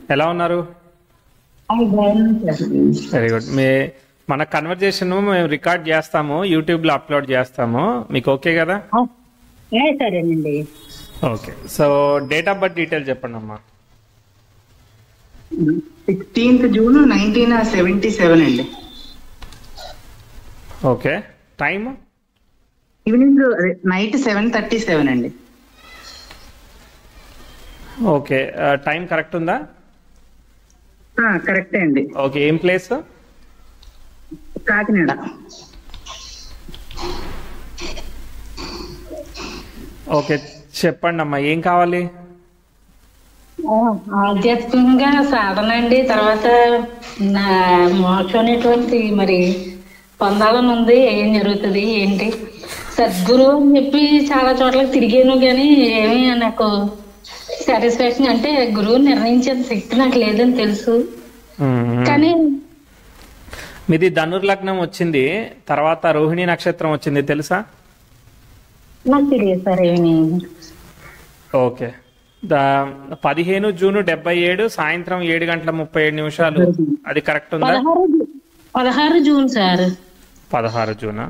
ఎలా ఉన్నారు very good మీ మన కన్వర్జేషన్ మేము రికార్డ్ చేస్తాము యూట్యూబ్లో అప్లోడ్ చేస్తాము మీకు ఓకే కదా సరేనండి okay so date of birth detail చెప్పండి అమ్మా sixteenth June nineteen seventy seven అండి okay time evening night seven thirty seven అండి ఓకే టైం కరెక్ట్ ఉందా కరెక్టే అండి ఓకే ఏం ప్లేస్ కాకినాడ ఓకే చెప్పండి అమ్మా ఏం కావాలి ఆధ్యాత్మికంగా సాధన అండి తర్వాత నా మోక్షం అనేటువంటి మరి పొందాలని ఉంది ఏం జరుగుతుంది ఏంటి సద్గురు అని చెప్పి చాలా చోట్ల తిరిగాను కానీ ఏమీ నాకు సాటిస్ఫాక్షన్ అంటే గురువు నిర్ణయించే శక్తి నాకు లేదని తెలుసు మ్మ్. కానీ మీది ధనుర్లగ్నం వచ్చింది తర్వాత రోహిణి నక్షత్రం వచ్చింది తెలుసా నాకు తెలియదు సార్ ఏమి ఓకే ద పదిహేను జూన్ డెబ్బై ఏడు సాయంత్రం ఏడు గంటల ముప్పై ఏడు నిమిషాలు అది కరెక్ట్ ఉందా పదహారు జూ- పదహారు జూన్ సార్ పదహారు జూనా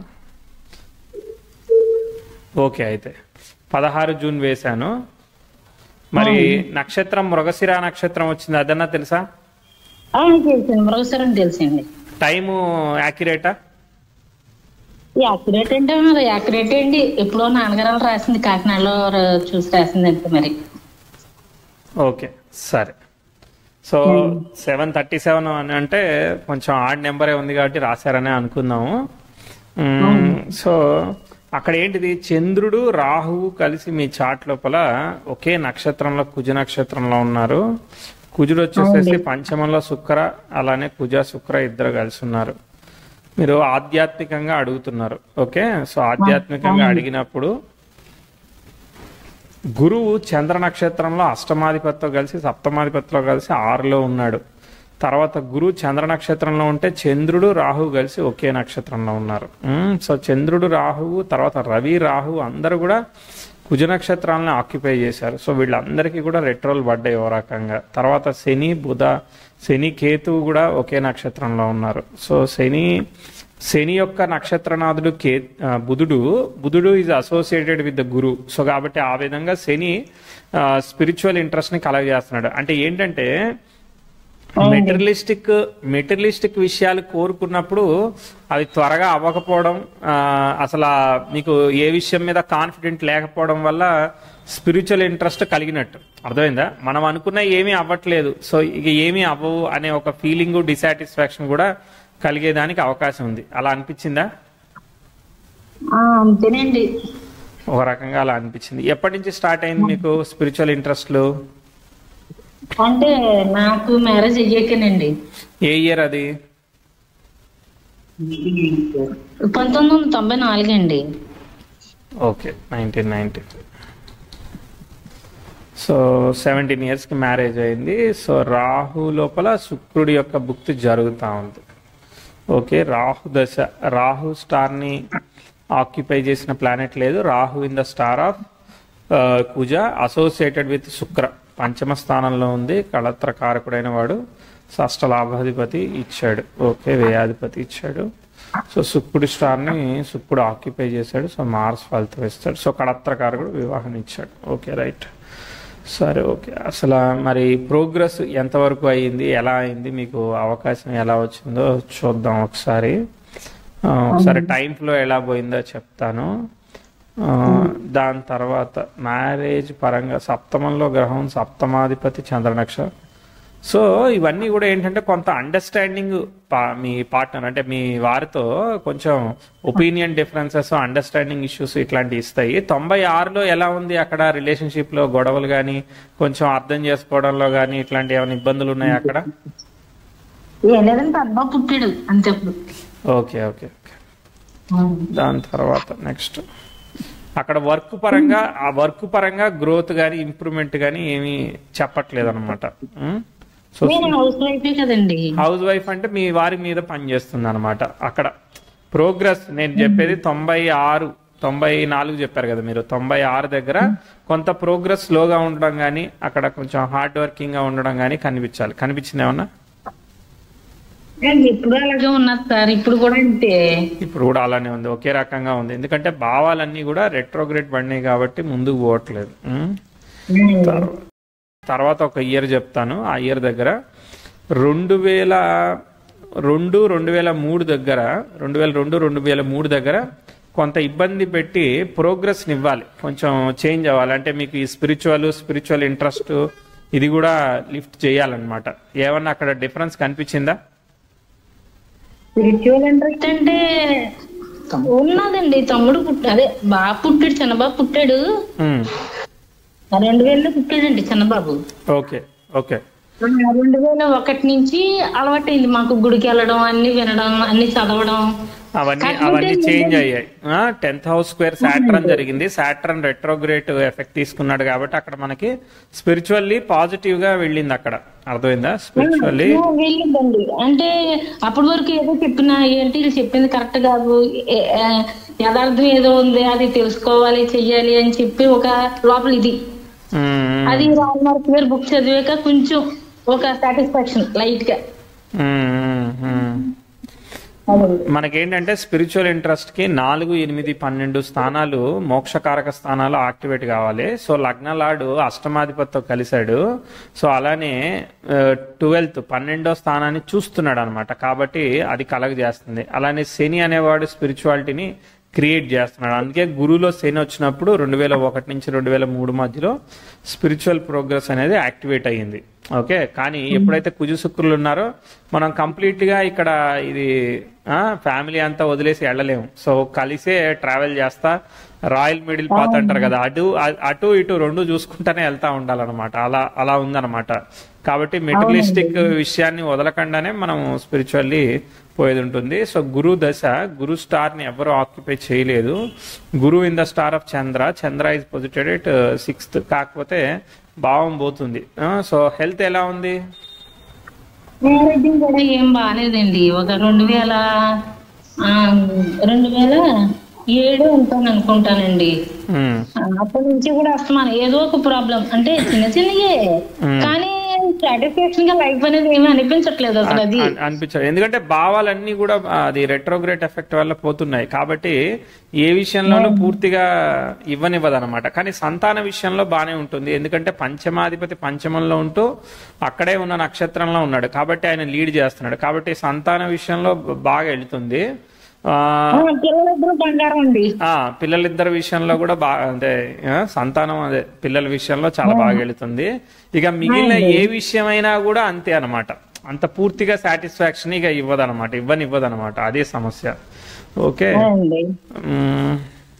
ఓకే అయితే పదహారు జూన్ వేశాను మరి నక్షత్రం మృగశిర నక్షత్రం వచ్చింది అదన్నా తెలుసా ఆ, తెలిసింది మరొకసారి తెలిసింది టైము యాక్యురేటా యాక్యురేట్ అంటే మరి యాక్యురేట్ అండి ఎప్పుడో నాన్నగారు వాళ్ళు రాసింది కాకినాడలో ర- చూసి రాసింది అంతే మరి ఓకే సరే సో సెవెన్ థర్టీ సెవెన్ అని అంటే కొంచెం ఆడ్ నెంబరే ఉంది కాబట్టి రాశారనే అనుకుందాము మ్మ్, సో అక్కడ ఏంటిది చంద్రుడు రాహువు కలిసి మీ చాట్ లోపల ఒకే నక్షత్రంలో కుజ నక్షత్రంలో ఉన్నారు కుజుడు వచ్చేసేసి పంచమంలో శుక్ర అలానే కుజ శుక్ర ఇద్దరు కలిసి ఉన్నారు మీరు ఆధ్యాత్మికంగా అడుగుతున్నారు ఓకే సో ఆధ్యాత్మికంగా అడిగినప్పుడు గురువు చంద్ర నక్షత్రంలో అష్టమాధిపతితో కలిసి సప్తమాధిపతిలో కలిసి ఆరులో ఉన్నాడు తర్వాత గురువు చంద్ర నక్షత్రంలో ఉంటే చంద్రుడు రాహువు కలిసి ఒకే నక్షత్రంలో ఉన్నారు మ్మ్. సో చంద్రుడు రాహువు తర్వాత రవి రాహువు అందరూ కూడా కుజ నక్షత్రాలను ఆక్యుపై చేశారు సో వీళ్ళందరికీ కూడా రెట్రోల్ పడ్డాయి ఓ రకంగా తర్వాత శని బుధ శని కేతువు కూడా ఒకే నక్షత్రంలో ఉన్నారు సో శని శని యొక్క నక్షత్రనాథుడు కే ఆ, బుధుడు బుధుడు is associated with the Guru so కాబట్టి ఆ విధంగా శని స్పిరిచువల్ ఇంట్రెస్ట్ ని కలగజేస్తున్నాడు అంటే ఏంటంటే మెటీరియలిస్టిక్ మెటీరియలిస్టిక్ విషయాలు కోరుకున్నప్పుడు అవి త్వరగా అవ్వకపోవడం ఆ, అసలు ఆ మీకు ఏ విషయం మీద కాన్ఫిడెంట్ లేకపోవడం వల్ల స్పిరిచువల్ ఇంట్రెస్ట్ కలిగినట్టు అర్థమైందా మనం అనుకున్న ఏమీ అవ్వట్లేదు సో ఇక ఏమీ అవ్వవు అనే ఒక ఫీలింగ్ డిసాటిస్ఫాక్షన్ కూడా కలిగేదానికి అవకాశం ఉంది అలా అనిపించిందా ఆ, అంతేనండి ఒక రకంగా అలా అనిపించింది ఎప్పటి నుంచి స్టార్ట్ అయింది మీకు స్పిరిచువల్ ఇంట్రెస్ట్లు అంటే నాకు మ్యారేజ్ అయ్యాకనండి ఏ ఇయర్ అది పంతొమ్మిది వందల తొంభై నాలుగు అండి okay nineteen ninety so seventeen ఇయర్స్కి మ్యారేజ్ అయింది సో రాహు లోపల శుక్రుడి యొక్క భుక్తి జరుగుతూ ఉంది ఓకే రాహు దశ రాహు స్టార్ని ఆక్యుపై చేసిన ప్లానెట్ లేదు Rahu in the star of Kuja associated with Shukra పంచమ స్థానంలో ఉంది కళత్ర కారకుడైన వాడు షష్ట లాభాధిపతి ఇచ్చాడు ఓకే వ్యయాధిపతి ఇచ్చాడు సో శుక్రుడి స్టార్ని శుక్రుడు ఆక్యుపై చేశాడు సో మార్స్ ఫలితం ఇస్తాడు సో కళత్రకారకుడు వివాహం ఇచ్చాడు ఓకే రైట్ సరే ఓకే అసలు మరి ప్రోగ్రెస్ ఎంతవరకు అయ్యింది ఎలా అయింది మీకు అవకాశం ఎలా వచ్చిందో చూద్దాం ఒకసారి ఆ, ఒకసారి టైం ఫ్లో ఎలా పోయిందో చెప్తాను ఆ, దాని తర్వాత మ్యారేజ్ పరంగా సప్తమంలో గ్రహం సప్తమాధిపతి చంద్రనక్ష సో ఇవన్నీ కూడా ఏంటంటే కొంత అండర్స్టాండింగ్ మీ పార్ట్నర్ అంటే మీ వారితో కొంచెం ఒపీనియన్ డిఫరెన్సెస్ అండర్స్టాండింగ్ ఇష్యూస్ ఇట్లాంటివి ఇస్తాయి తొంభై ఆరులో ఎలా ఉంది అక్కడ రిలేషన్షిప్ లో గొడవలు కానీ కొంచెం అర్థం చేసుకోవడంలో కానీ ఇట్లాంటి ఏమైనా ఇబ్బందులు ఉన్నాయి అక్కడ ఏం లేదంటే అబ్బా పుట్టాడు అంతే అప్పుడు ఓకే ఓకే ఓకే దాని తర్వాత నెక్స్ట్ అక్కడ వర్క్ పరంగా ఆ వర్క్ పరంగా గ్రోత్ కానీ ఇంప్రూవ్మెంట్ కానీ ఏమీ చెప్పట్లేదు అనమాట సో నేను హౌస్ వైఫే కదండి హౌస్ వైఫ్ అంటే మీ వారి మీద పనిచేస్తుంది అనమాట అక్కడ ప్రోగ్రెస్ నేను చెప్పేది తొంభై ఆరు తొంభై నాలుగు చెప్పారు కదా మీరు తొంభై ఆరు దగ్గర కొంత ప్రోగ్రెస్ స్లోగా ఉండడం కానీ అక్కడ కొంచెం హార్డ్ వర్కింగ్ గా ఉండడం కానీ కనిపించాలి కనిపించింది ఏమన్నా ఎప్పుడు అలాగే ఉన్నది సార్ ఇప్పుడు కూడా అంతే ఇప్పుడు కూడా అలానే ఉంది ఒకే రకంగా ఉంది ఎందుకంటే భావాలన్నీ కూడా రెట్రోగ్రేడ్ పడినాయి కాబట్టి ముందుకు పోవట్లేదు ఉం? తర్వా- తర్వాత ఒక ఇయర్ చెప్తాను ఆ ఇయర్ దగ్గర రెండు వేల రెండు రెండు వేల మూడు దగ్గర రెండు వేల రెండు రెండు వేల మూడు దగ్గర కొంత ఇబ్బంది పెట్టి ప్రోగ్రెస్ని ఇవ్వాలి కొంచెం చేంజ్ అవ్వాలి అంటే మీకు ఈ స్పిరిచువల్ స్పిరిచువల్ ఇంట్రెస్ట్ ఇది కూడా లిఫ్ట్ చేయాలన్నమాట ఏమన్నా అక్కడ డిఫరెన్స్ కనిపించిందా స్పిరిచువల్ ఇంట్రెస్ట్ అంటే ఉన్నదండి తమ్ముడు పుట్ట అదే బాబు పుట్టాడు చిన్నబాబు పుట్టాడు ఉం. రెండు వేలలో పుట్టాడండి చిన్నబాబు ఓకే ఓకే రెండు వేల ఒకటి నుంచి అలవాటైంది మాకు గుడికి వెళ్ళడం అన్ని వినడం అన్ని చదవడం అవన్నీ అవన్నీ చేంజ్ అయ్యాయి టెన్త్ హౌస్ స్క్వేర్ సాట్రన్ జరిగింది సాట్రన్ రెట్రోగ్రేట్ ఎఫెక్ట్ తీసుకున్నాడు కాబట్టి అక్కడ మనకి స్పిరిచువల్లీ పాజిటివ్ గా వెళ్ళింది అక్కడ అర్థమైందా స్పిరిచువల్లీ ఆ, వెళ్ళిందండి అంటే అప్పటి వరకు ఏదో చెప్పినా ఏంటి వీళ్ళు చెప్పింది కరెక్ట్ కాదు ఏ- ఆ, యథార్థం ఏదో ఉంది అది తెలుసుకోవాలి చెయ్యాలి అని చెప్పి ఒక లోపల ఇది అది రామ్నాథ్ గారు బుక్ చదివాక కొంచెం ఒక సాటిస్ఫాక్షన్ లైట్ గా అదండి. మనకేంటంటే స్పిరిచువల్ ఇంట్రెస్ట్ కి నాలుగు ఎనిమిది పన్నెండు స్థానాలు మోక్షకారక స్థానాలు యాక్టివేట్ కావాలి సో లగ్నలాడు అష్టమాధిపతితో కలిశాడు సో అలానే ట్వెల్త్ పన్నెండో స్థానాన్ని చూస్తున్నాడు అనమాట కాబట్టి అది కలగ చేస్తుంది అలానే శని అనేవాడు స్పిరిచువాలిటీని క్రియేట్ చేస్తున్నాడు అందుకే గురువులో శని వచ్చినప్పుడు రెండు వేల ఒకటి నుంచి రెండు వేల మూడు మధ్యలో స్పిరిచువల్ ప్రోగ్రెస్ అనేది యాక్టివేట్ అయ్యింది ఓకే కానీ ఎప్పుడైతే కుజు శుక్రులు ఉన్నారో మనం కంప్లీట్ గా ఇక్కడ ఇది ఫ్యామిలీ అంతా వదిలేసి వెళ్ళలేము సో కలిసే ట్రావెల్ చేస్తా రాయల్ మిడిల్ పాత్ అంటారు కదా అటు అ- అటు ఇటు రెండు చూసుకుంటానే వెళ్తా ఉండాలన్నమాట అలా అలా ఉందన్నమాట కాబట్టి మెటీరియలిస్టిక్ విషయాన్ని వదలకుండానే మనం స్పిరిచువల్లీ పోయేది ఉంటుంది సో గురు దశ గురు స్టార్ ని ఎవరు ఆక్యుపై చేయలేదు Guru in the star of Chandra Chandra is posited at sixth కాకపోతే భావం పోతుంది సో హెల్త్ ఎలా ఉంది ఆరోగ్యం కూడా ఏం బాగాలేదండి ఒక రెండు వేల ఆ, రెండు వేల ఏడు ఉంటాను అనుకుంటానండి మ్మ్. ఆ, అప్పటి నుంచి కూడా అస్తమానం ఏదో ఒక ప్రాబ్లం అంటే చిన్న చిన్నయే కానీ సాటిస్ఫాక్షన్ గా లైఫ్ అనేది ఏమీ అనిపించట్లేదు అసలు అది అన్- అనిపించదు ఎందుకంటే భావాలన్నీ కూడా ఆ, అది రెట్రోగ్రేట్ ఎఫెక్ట్ వల్ల పోతున్నాయి కాబట్టి ఏ విషయంలోనూ పూర్తిగా ఇవ్వనివ్వదు అనమాట కానీ సంతాన విషయంలో బానే ఉంటుంది ఎందుకంటే పంచమాధిపతి పంచమంలో ఉంటూ అక్కడే ఉన్న నక్షత్రంలో ఉన్నాడు కాబట్టి ఆయన లీడ్ చేస్తున్నాడు కాబట్టి సంతాన విషయంలో బాగా వెళుతుంది ఆ, ఆ, పిల్లలిద్దరూ బంగారం అండి ఆ పిల్లలిద్దరి విషయంలో కూడా బాగా అంటే ఆ, సంతానం అదే పిల్లల విషయంలో చాలా బాగా వెళుతుంది ఇక మిగిలిన ఏ విషయమైనా కూడా అంతే అన్నమాట అంత పూర్తిగా సాటిస్ఫాక్షన్ ఇక ఇవ్వదన్నమాట ఇవ్వనివ్వదన్నమాట అదే సమస్య ఓకే అండి మ్మ్.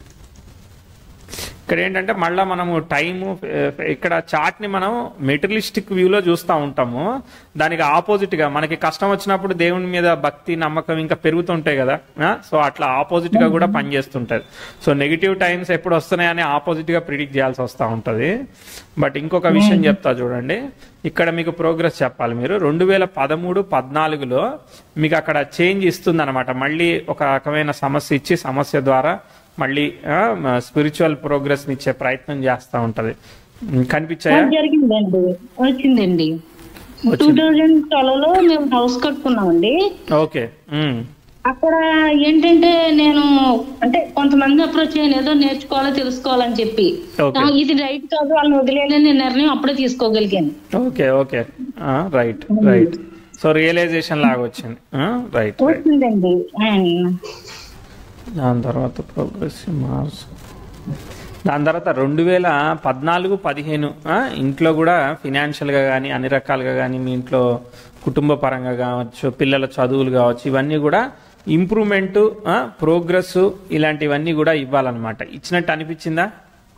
ఇక్కడ ఏంటంటే మళ్ళా మనము టైము ఇక్కడ చార్ట్ ని మనం మెటీరియలిస్టిక్ వ్యూలో చూస్తూ ఉంటాము దానికి ఆపోజిట్ గా మనకి కష్టం వచ్చినప్పుడు దేవుని మీద భక్తి నమ్మకం ఇంకా పెరుగుతుంటాయి కదా ఆ? సో అట్లా ఆపోజిట్ గా కూడా పనిచేస్తుంటది సో నెగిటివ్ టైమ్స్ ఎప్పుడు వస్తున్నాయని ఆపోజిట్ గా ప్రిడిక్ట్ చేయాల్సి వస్తూ ఉంటది బట్ ఇంకొక విషయం చెప్తా చూడండి ఇక్కడ మీకు ప్రోగ్రెస్ చెప్పాలి మీరు రెండు వేల పదమూడు పద్నాలుగులో మీకు అక్కడ చేంజ్ ఇస్తుంది అనమాట మళ్ళీ ఒక రకమైన సమస్య ఇచ్చి సమస్య ద్వారా మళ్ళీ స్పిరిచువల్ ప్రోగ్రెస్ ఇచ్చే ప్రయత్నం చేస్తూ ఉంటది ఉమ్, కనిపించాయా జరిగిందండి వచ్చిందండి టూ థౌజండ్ ట్వెల్వ్ లో మేము హౌస్ కట్టుకున్నామండి ఓకే ఉమ్, అక్కడ ఏంటంటే నేను అంటే కొంతమంది అప్రోచ్ అయ్యాను ఏదో నేర్చుకోవాలో తెలుసుకోవాలని చెప్పి ఓకే ఆ, ఇది రైట్ కాదు వాళ్ళని వదిలేయాలని నేను నిర్ణయం అప్పుడే తీసుకోగలిగాను okay okay right right so realisation లాగా వచ్చింది రైట్ రైట్ వచ్చిందండి ఆయన దాని తర్వాత ప్రోగ్రెస్ మార్క్స్ దాని తర్వాత రెండు వేల పద్నాలుగు పదిహేను ఆ, ఇంట్లో కూడా ఫినాన్షియల్గా కానీ అన్ని రకాలుగా కానీ మీ ఇంట్లో కుటుంబ పరంగా కావచ్చు పిల్లల చదువులు కావచ్చు ఇవన్నీ కూడా ఇంప్రూవ్మెంట్ ప్రోగ్రెస్ ఇలాంటివన్నీ కూడా ఇవ్వాలన్నమాట ఇచ్చినట్టు అనిపించిందా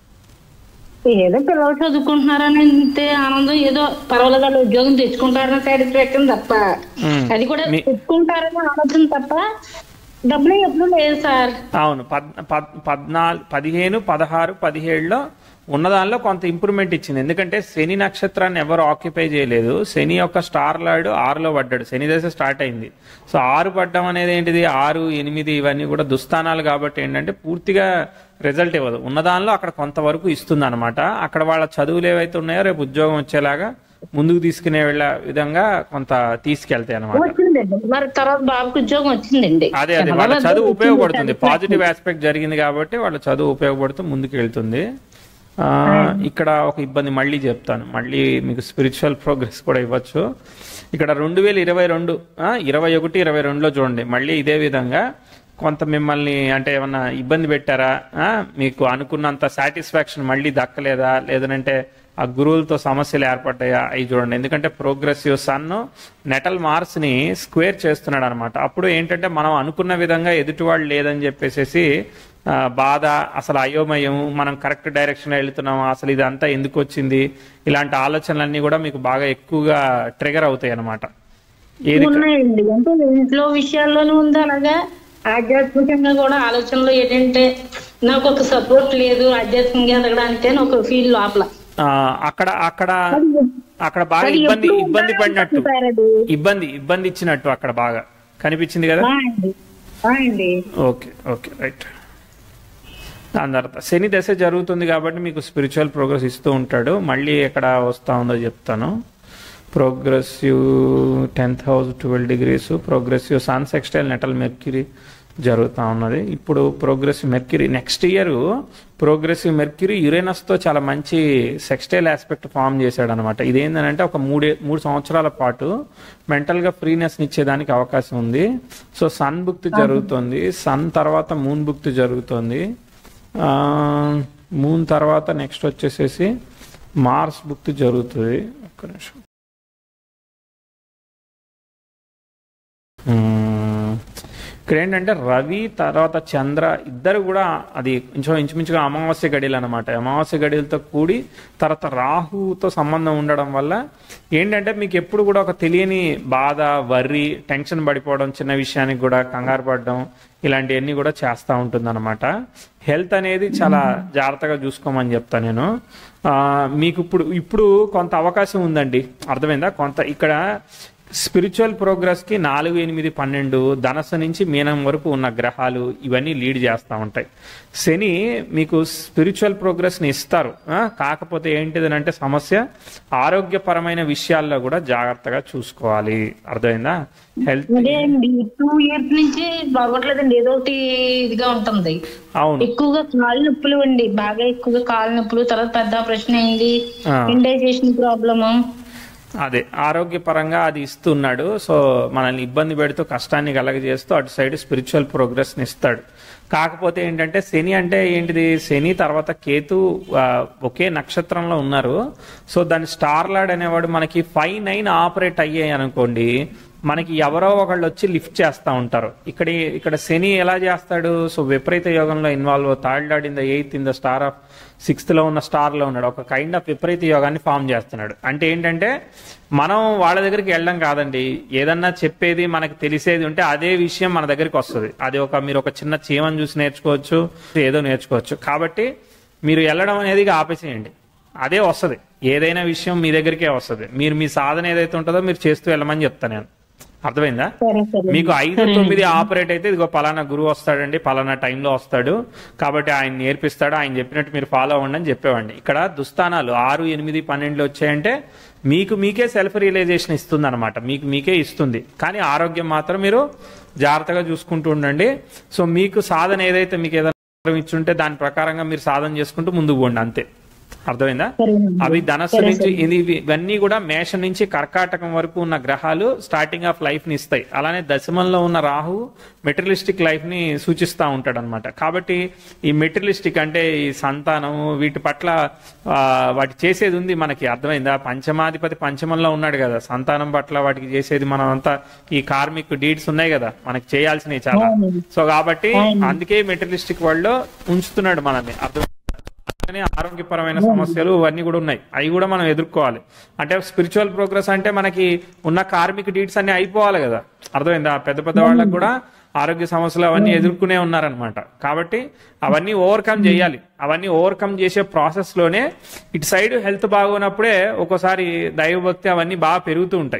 ఏదో పిల్లలు చదువుకుంటున్నారని అంతే ఆనందం ఏదో పర్వాలేదు వాళ్ళు ఉద్యోగం తెచ్చుకుంటారని సాటిస్ఫాక్షన్ తప్ప మ్మ్. అది కూడా మీ- తెచ్చుకుంటారని ఆలోచన తప్ప డబ్బులు ఎప్పుడు లేదు సార్ అవును పద్ పద్ పద్నాలుగు పదిహేను పదహారు పదిహేడులో ఉన్న దానిలో కొంత ఇంప్రూవ్మెంట్ ఇచ్చింది ఎందుకంటే శని నక్షత్రాన్ని ఎవరు ఆక్యుపై చేయలేదు శని యొక్క స్టార్ లాడు ఆరులో పడ్డాడు శని దశ స్టార్ట్ అయింది సో ఆరు పడ్డం అనేది ఏంటిది ఆరు ఎనిమిది ఇవన్నీ కూడా దుస్థానాలు కాబట్టి ఏంటంటే పూర్తిగా రిజల్ట్ ఇవ్వదు ఉన్న దానిలో అక్కడ కొంతవరకు ఇస్తుంది అనమాట అక్కడ వాళ్ళ చదువులు ఏవైతే ఉన్నాయో రేపు ఉద్యోగం వచ్చేలాగా ముందుకు తీసుకునే వెళ్ళ విధంగా కొంత తీసుకెళ్తాయి అనమాట వచ్చిందండి మరి తర్వాత బాబుకి ఉద్యోగం వచ్చిందండి అదే అదే వాళ్ళ చదువు ఉపయోగపడుతుంది పాజిటివ్ ఆస్పెక్ట్ జరిగింది కాబట్టి వాళ్ళ చదువు ఉపయోగపడుతూ ముందుకు వెళ్తుంది ఆ, ఇక్కడ ఒక ఇబ్బంది మళ్ళీ చెప్తాను మళ్ళీ మీకు స్పిరిచువల్ ప్రోగ్రెస్ కూడా ఇవ్వచ్చు ఇక్కడ రెండు వేల ఇరవై రెండు ఇరవై ఒకటి ఇరవై రెండులో చూడండి మళ్ళీ ఇదే విధంగా కొంత మిమ్మల్ని అంటే ఏమన్నా ఇబ్బంది పెట్టారా ఆ, మీకు అనుకున్నంత సాటిస్ఫాక్షన్ మళ్ళీ దక్కలేదా లేదంటే ఆ గురువులతో సమస్యలు ఏర్పడ్డాయా అవి చూడండి ఎందుకంటే ప్రోగ్రెసివ్ సన్ నెటల్ మార్స్ ని స్క్వేర్ చేస్తున్నాడు అనమాట అప్పుడు ఏంటంటే మనం అనుకున్న విధంగా ఎదుటివాళ్ళు లేదని చెప్పేసి ఆ, బాధ అసలు అయోమయం మనం కరెక్ట్ డైరెక్షన్ వెళ్తున్నాం అసలు ఇదంతా ఎందుకు వచ్చింది ఇలాంటి ఆలోచనలన్నీ కూడా మీకు బాగా ఎక్కువగా ట్రిగర్ అవుతాయి అనమాట ఏది ఉన్నాయండి అంటే ఇంట్లో విషయాల్లోనూ ఉంది అలాగా ఆధ్యాత్మికంగా కూడా ఆలోచనలో ఏంటంటే నాకు ఒక సపోర్ట్ లేదు ఆధ్యాత్మికంగా ఎదగడానికి అని ఒక ఫీల్ లోపల ఆ, అక్కడ అక్కడ అక్కడ బాగా అది ఇబ్బంది ఎప్పుడు ఇబ్బంది ఉండాలని పడినట్టు చెప్తారది. ఇబ్బంది ఇబ్బంది ఇచ్చినట్టు అక్కడ బాగా కనిపించింది కదా ఆ అండి ఆ అండి ఓకే ఓకే రైట్ దాని తర్వాత శని దశ జరుగుతుంది కాబట్టి మీకు స్పిరిచువల్ ప్రోగ్రెస్ ఇస్తూ ఉంటాడు మళ్ళీ ఎక్కడ వస్తా ఉందో చెప్తాను progressive tenth house twelve degrees progressive sun sextile natal Mercury జరుగుతూ ఉన్నది ఇప్పుడు progressive Mercury next year progressive Mercury యురేనస్తో చాలా మంచి సెక్స్టైల్ ఆస్పెక్ట్ ఫామ్ చేశాడు అనమాట ఇదేంటంటే ఒక మూడే మూడు సంవత్సరాల పాటు మెంటల్గా ఫ్రీనెస్ ఇచ్చేదానికి అవకాశం ఉంది సో సన్ బుక్తి జరుగుతుంది సన్ తర్వాత మూన్ బుక్తి జరుగుతుంది ఆ, మూన్ తర్వాత నెక్స్ట్ వచ్చేసేసి మార్స్ బుక్తి జరుగుతుంది ఒక్క నిమిషం మ్మ్. ఇక్కడ ఏంటంటే రవి తర్వాత చంద్ర ఇద్దరు కూడా అది కొంచెం ఇంచుమించుగా అమావాస్య గడియలు అనమాట అమావాస్య గడియలతో కూడి తర్వాత రాహుతో సంబంధం ఉండడం వల్ల ఏంటంటే మీకు ఎప్పుడు కూడా ఒక తెలియని బాధ వర్రి టెన్షన్ పడిపోవడం చిన్న విషయానికి కూడా కంగారు పడడం ఇలాంటివన్నీ కూడా చేస్తూ ఉంటుంది అనమాట హెల్త్ అనేది చాలా జాగ్రత్తగా చూసుకోమని చెప్తా నేను ఆ, మీకు ఇప్పుడు ఇప్పుడు కొంత అవకాశం ఉందండి అర్థమైందా కొంత ఇక్కడ స్పిరిచువల్ ప్రోగ్రెస్ కి నాలుగు ఎనిమిది పన్నెండు ధనస్సు నుంచి మీనం వరకు ఉన్న గ్రహాలు ఇవన్నీ లీడ్ చేస్తూ ఉంటాయి శని మీకు స్పిరిచువల్ ప్రోగ్రెస్ ని ఇస్తారు ఆ, కాకపోతే ఏంటిది అంటే సమస్య ఆరోగ్యపరమైన విషయాల్లో కూడా జాగ్రత్తగా చూసుకోవాలి అర్థమైందా హెల్త్ అదే అండి టూ ఇయర్స్ నుంచి బాగోట్లేదండి ఏదో ఒకటి ఇదిగా ఉంటుంది అవును ఎక్కువగా కాళ్ళ నొప్పులు అండి బాగా ఎక్కువగా కాళ్ళ నొప్పులు తర్వాత పెద్ద ఆపరేషన్ అయింది ఆ. ఇండైజేషన్ ప్రాబ్లము అదే ఆరోగ్యపరంగా అది ఇస్తున్నాడు సో మనల్ని ఇబ్బంది పెడుతూ కష్టాన్ని కలగజేస్తూ అటు సైడ్ స్పిరిచువల్ ప్రోగ్రెస్ని ఇస్తాడు కాకపోతే ఏంటంటే శని అంటే ఏంటిది శని తర్వాత కేతు ఆ, ఒకే నక్షత్రంలో ఉన్నారు సో దాని స్టార్ లాడ్ అనేవాడు మనకి ఫైవ్ నైన్ ఆపరేట్ అయ్యాయి అనుకోండి మనకి ఎవరో ఒకళ్ళు వచ్చి లిఫ్ట్ చేస్తూ ఉంటారు ఇక్కడ ఇక్కడ శని ఎలా చేస్తాడు సో విపరీత యోగంలో involve third lord in the eighth in the star of sixth లో ఉన్న స్టార్ లో ఉన్నాడు ఒక కైండ్ ఆఫ్ విపరీత యోగాన్ని ఫామ్ చేస్తున్నాడు అంటే ఏంటంటే మనం వాళ్ళ దగ్గరికి వెళ్ళడం కాదండి ఏదన్నా చెప్పేది మనకి తెలిసేది ఉంటే అదే విషయం మన దగ్గరికి వస్తుంది అది ఒక మీరు ఒక చిన్న చీమని చూసి నేర్చుకోవచ్చు ఏదో నేర్చుకోవచ్చు కాబట్టి మీరు వెళ్ళడం అనేది ఇక ఆపేసేయండి అదే వస్తుంది ఏదైనా విషయం మీ దగ్గరికే వస్తుంది మీరు మీ సాధన ఏదైతే ఉంటుందో మీరు చేస్తూ వెళ్ళమని చెప్తాను నేను అర్థమైందా సరే సరే మీకు ఐదు తొమ్మిది ఆపరేట్ అయితే ఇదిగో పలానా గురువు వస్తాడండి పలానా టైంలో వస్తాడు కాబట్టి ఆయన నేర్పిస్తాడు ఆయన చెప్పినట్టు మీరు ఫాలో అవ్వండి అని చెప్పేవాడిని ఇక్కడ దుస్థానాలు ఆరు ఎనిమిది పన్నెండులో వచ్చాయంటే మీకు మీకే సెల్ఫ్ రియలైజేషన్ ఇస్తుంది అనమాట మీకు మీకే ఇస్తుంది కానీ ఆరోగ్యం మాత్రం మీరు జాగ్రత్తగా చూసుకుంటూ ఉండండి సో మీకు సాధన ఏదైతే మీకు ఏదైనా ఇచ్చుంటే దాని ప్రకారంగా మీరు సాధన చేసుకుంటూ ముందుకు పోండి అంతే అర్థమైందా సరేనండి. అవి ధనస్సు నుంచి ఇది ఇవన్నీ కూడా మేషం నుంచి కర్కాటకం వరకు ఉన్న గ్రహాలు స్టార్టింగ్ ఆఫ్ లైఫ్ ని ఇస్తాయి అలానే దశమంలో ఉన్న రాహు మెటీరియలిస్టిక్ లైఫ్ ని సూచిస్తూ ఉంటాడు అనమాట కాబట్టి ఈ మెటీరియలిస్టిక్ అంటే ఈ సంతానం వీటి పట్ల ఆ, వాటి చేసేది ఉంది మనకి అర్థమైందా పంచమాధిపతి పంచమంలో ఉన్నాడు కదా సంతానం పట్ల వాటికి చేసేది మనం అంతా ఈ కార్మిక్ డీడ్స్ ఉన్నాయి కదా మనకి చేయాల్సినవి చాలా సో కాబట్టి అందుకే మెటీరియలిస్టిక్ వరల్డ్ లో ఉంచుతున్నాడు మనల్ని అర్థం కానీ ఆరోగ్యపరమైన సమస్యలు ఇవన్నీ కూడా ఉన్నాయి అవి కూడా మనం ఎదుర్కోవాలి అంటే స్పిరిచువల్ ప్రోగ్రెస్ అంటే మనకి ఉన్న కార్మిక డీడ్స్ అన్ని అయిపోవాలి కదా అర్థమైందా పెద్ద పెద్ద వాళ్ళకి కూడా ఆరోగ్య సమస్యలు అవన్నీ ఎదుర్కొనే ఉన్నారనమాట కాబట్టి అవన్నీ ఓవర్కమ్ చేయాలి అవన్నీ ఓవర్కమ్ చేసే ప్రాసెస్ లోనే ఇటు సైడ్ హెల్త్ బాగున్నప్పుడే ఒక్కోసారి దైవభక్తి అవన్నీ బాగా పెరుగుతూ ఉంటాయి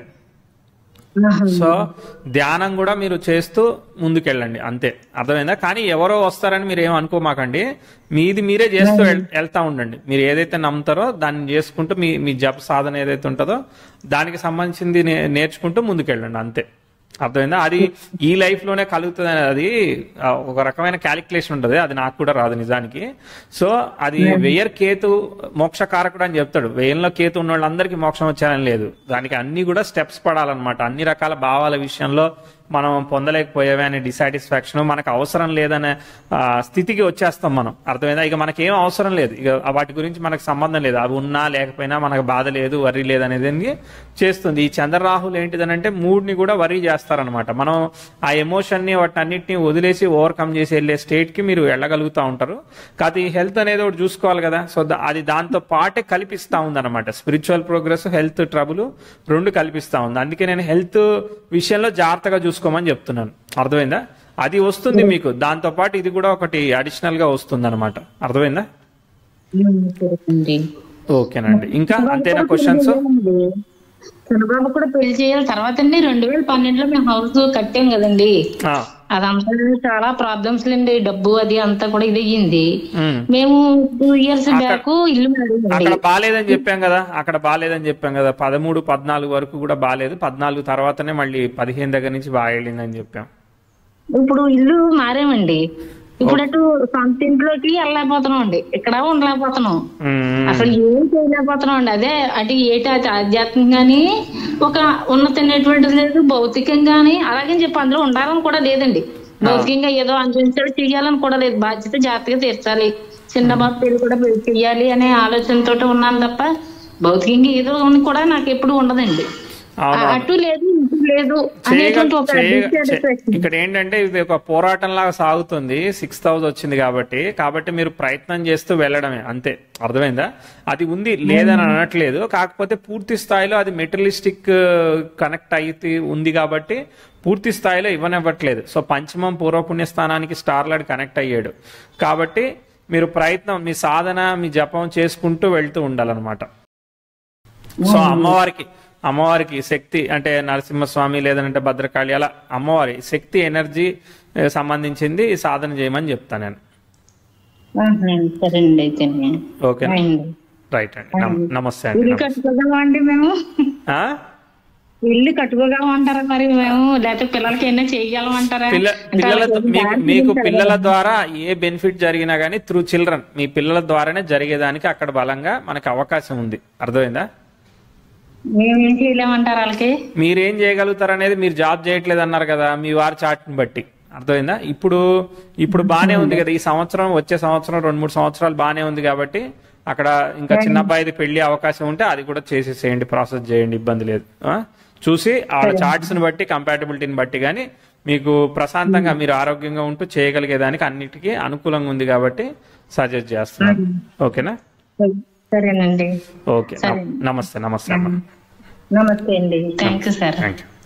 సో ధ్యానం కూడా మీరు చేస్తూ ముందుకెళ్ళండి అంతే అర్థమైందా కానీ ఎవరో వస్తారని మీరు ఏం అనుకోమాకండి మీది మీరే చేస్తూ వెళ్- వెళ్తా ఉండండి మీరు ఏదైతే నమ్ముతారో దాన్ని చేసుకుంటూ మీ మీ జప సాధన ఏదైతే ఉంటుందో దానికి సంబంధించింది నే- నేర్చుకుంటూ ముందుకెళ్ళండి అంతే అర్థమైందా అది ఈ లైఫ్ లోనే కలుగుతుంది అనేది అది ఆ, ఒక రకమైన క్యాలిక్యులేషన్ ఉంటుంది అది నాకు కూడా రాదు నిజానికి సో అది వెయ్యర్ కేతు మోక్షకారకుడు అని చెప్తాడు వెయ్యంలో కేతు ఉన్న వాళ్ళందరికీ మోక్షం వచ్చారని లేదు దానికి అన్ని కూడా స్టెప్స్ పడాలన్నమాట అన్ని రకాల భావాల విషయంలో మనం పొందలేకపోయావే అనే డిసాటిస్ఫాక్షన్ మనకు అవసరం లేదనే ఆ, స్థితికి వచ్చేస్తాం మనం అర్థమైందా ఇక మనకేం అవసరం లేదు ఇక వాటి గురించి మనకు సంబంధం లేదు అవి ఉన్నా లేకపోయినా మనకు బాధ లేదు వరి లేదు అనేది చేస్తుంది ఈ చంద్రరాహులు ఏంటిదనంటే మూడ్ని కూడా వరీ చేస్తారనమాట మనం ఆ ఎమోషన్ని వాటి అన్నిటిని వదిలేసి ఓవర్కమ్ చేసి వెళ్ళే స్టేట్ కి మీరు వెళ్ళగలుగుతూ ఉంటారు కాకపోతే ఈ హెల్త్ అనేది ఒకటి చూసుకోవాలి కదా సో దా- అది దాంతో పాటే కల్పిస్తా ఉందన్నమాట స్పిరిచువల్ ప్రోగ్రెస్ హెల్త్ ట్రబుల్ రెండు కల్పిస్తా ఉంది అందుకే నేను హెల్త్ విషయంలో జాగ్రత్తగా చూసుకోమని చెప్తున్నాను అర్థమైందా అది వస్తుంది మీకు దాంతో పాటు ఇది కూడా ఒకటి అడిషనల్ గా వస్తుంది అనమాట అర్థమైందా సరేనండి ఓకేనండి ఇంకా అంతేనా క్వశ్చన్స్ చంద్రబాబు కూడా పెళ్లి చేయాలి తర్వాత అండి రెండు వేల పన్నెండులో మేము హౌస్ కట్టాం కదండి అదంతా చాలా ప్రాబ్లమ్స్ అండి డబ్బు అది అంతా కూడా ఇది అయ్యింది మేము టూ ఇయర్స్ బ్యాక్ ఇల్లు మారామండి అక్కడ బాగాలేదని చెప్పాం కదా అక్కడ బాగాలేదని చెప్పాం కదా పదమూడు పద్నాలుగు వరకు కూడా బాగాలేదు పద్నాలుగు తర్వాతనే మళ్ళీ పదిహేను దగ్గర నుంచి బాగా వెళ్ళిందని చెప్పాం ఇప్పుడు ఇల్లు మారామండి ఇప్పుడు అటు సొంత ఇంట్లోకి వెళ్ళలేకపోతున్నాం అండి ఇక్కడ ఉండలేకపోతున్నాం మ్మ్. అసలు ఏం చేయలేకపోతున్నాం అండి అదే అటు ఏటి అది ఆధ్యాత్మికంగాని ఒక ఉన్నతమైనటువంటిది లేదు భౌతికంగాని అలాగని చెప్పి అందులో ఉండాలని కూడా లేదండి భౌతికంగా ఏదో అందించాలి చెయ్యాలని కూడా లేదు బాధ్యత జాగ్రత్తగా తీర్చాలి చిన్న బాబు పెళ్లి కూడా పెళ్లి చెయ్యాలి అనే ఆలోచనతో ఉన్నాను తప్ప భౌతికంగా ఏదో అని కూడా నాకు ఎప్పుడు ఉండదండి అవును. ఆ- అటు లేదు ఇటు లేదు చేయగ- అనేటువంటి ఒక చేయగ- చే- dissatisfaction. ఇక్కడ ఏంటంటే ఇది ఒక పోరాటం లాగా సాగుతుంది సిక్స్ థౌసండ్ వచ్చింది కాబట్టి కాబట్టి మీరు ప్రయత్నం చేస్తూ వెళ్ళడమే అంతే అర్థమైందా అది ఉంది లేదని అనట్లేదు కాకపోతే పూర్తి స్థాయిలో అది మెటీరియలిస్టిక్ కనెక్ట్ అయితే ఉంది కాబట్టి పూర్తి స్థాయిలో ఇవ్వనివ్వట్లేదు సో పంచమం పూర్వపుణ్య స్థానానికి స్టార్లాడ్ కనెక్ట్ అయ్యాడు కాబట్టి మీరు ప్రయత్నం మీ సాధన మీ జపం చేసుకుంటూ వెళ్తూ ఉండాలన్నమాట సో అమ్మవారికి అమ్మవారికి శక్తి అంటే నరసింహస్వామి లేదంటే భద్రకాళి అలా అమ్మవారి శక్తి ఎనర్జీ ఏ, సంబంధించింది సాధన చేయమని చెప్తాను నేను ఆహా, సరేనండి అయితే ఓకే రైట్ అండి నమ- నమస్తే అండి ఇల్లు నమస్తే. కట్టుకోగలమా అండి మేము ఆ? ఇల్లు కట్టుకోగలమంటారా మరి మేము లేకపోతే పిల్లలకి ఎన్నో చేయగలమంటారా పిల్ల పిల్లలతో మీకు మీకు పిల్లల ద్వారా ఏ బెనిఫిట్ జరిగినా కానీ త్రూ చిల్డ్రన్ మీ పిల్లల ద్వారానే జరిగేదానికి అక్కడ బలంగా మనకి అవకాశం ఉంది అర్థమైందా మేము ఏం చేయలేమంటారు వాళ్ళకి మీరేం చేయగలుగుతారు అనేది మీరు జాబ్ చేయట్లేదు అన్నారు కదా మీ వారి చాట్ని బట్టి అర్థమైందా ఇప్పుడు ఇప్పుడు బానే ఉంది కదా ఈ సంవత్సరం వచ్చే సంవత్సరం రెండు మూడు సంవత్సరాలు బానే ఉంది కాబట్టి అక్కడ ఇంకా చిన్న అబ్బాయిది పెళ్లి అవకాశం ఉంటే అది కూడా చేసేసేయండి ప్రాసెస్ చేయండి ఇబ్బంది లేదు ఆ? చూసి ఆడ చార్ట్స్ ని బట్టి కంపాటబిలిటీని బట్టి కానీ మీకు ప్రశాంతంగా మీరు ఆరోగ్యంగా ఉంటూ చేయగలిగేదానికి అన్నిటికీ అనుకూలంగా ఉంది కాబట్టి సజెస్ట్ చేస్తున్నాను ఓకేనా సరేనండి ఓకే నమస్తే నమస్తే అమ్మా నమస్తే అండి thank you sir thank you